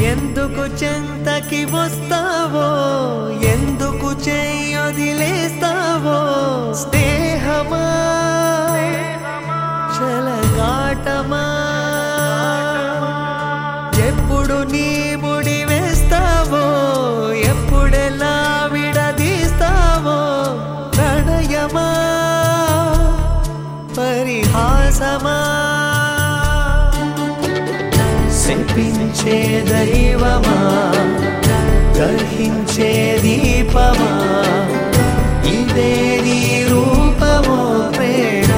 ఎందుకు చెంతకి వస్తావో ఎందుకు చెయ్యొదిలేస్తావో స్నేహమా చలగాటమా ఎప్పుడు నీ ముడి వేస్తావో ఎప్పుడెలా విడదీస్తావో ప్రణయమా పరిహాసమా శపించే దైవమా గ్రహించే దీపమా ఇదే నీ రూపమో ప్రేమ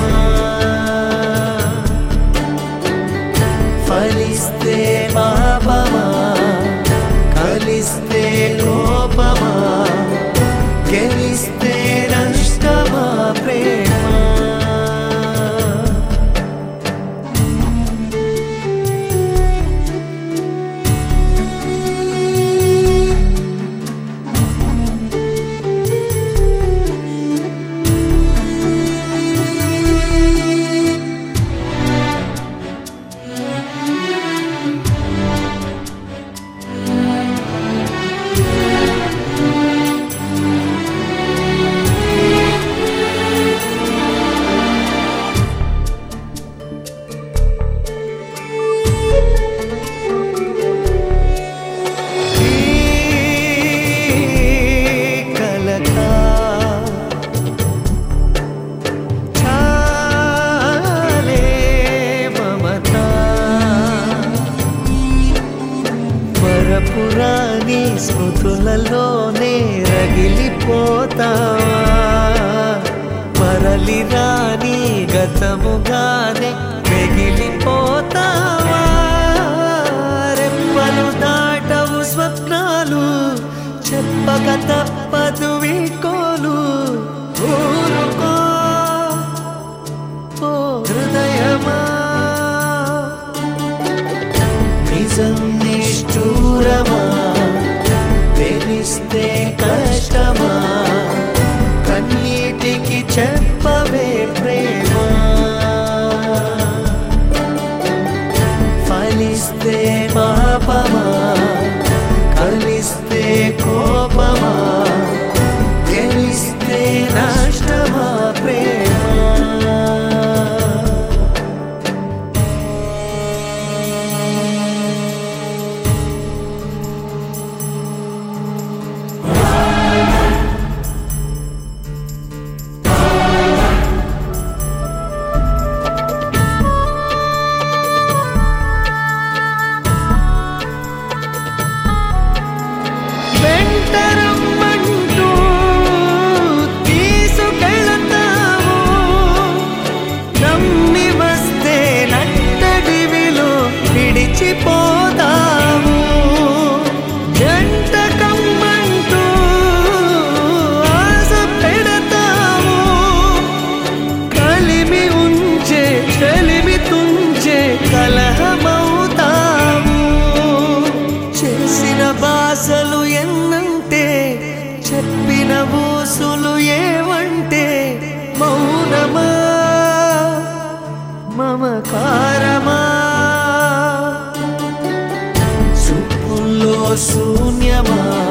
ఫలిస్తే పాపమా కలిస్తే లోపమా గెలిస్తే నష్టమా ప్రేమ కలకా చాలే మమతా పరపురాణి స్మృతులలోనే రగిలిపోతావా మరలి రాని గతముగానే మిగిలిపోతావా రెప్పలు దాటవు స్వప్నాలు చెప్పక తప్పదు వీకోలు ఊరుకో ఓ హృదయమా నిజం నిష్ఠూరమా తెలిస్తే కష్టమా కన్నీటికి చెప్పవే ప్రేమ ఫలిస్తే పాపమా కలిస్తే కోపమా గెలిస్తే నష్టమా ప్రేమ వెంటరమ్మంటూ తీసుకెళతావు నమ్మి వస్తే నట్టడివిలో విడిచిపోదాము జంట కమ్మంటూ ఆశ పెడతాము కలిమి ఉంచే చలిమి తుంచే కలహమవుతాము చేసిన బాసలు ఎన్నంటే చెప్పిన ఊసులు ఏవంటే మౌనమా మమకారమా చూపుల్లో శూన్యమా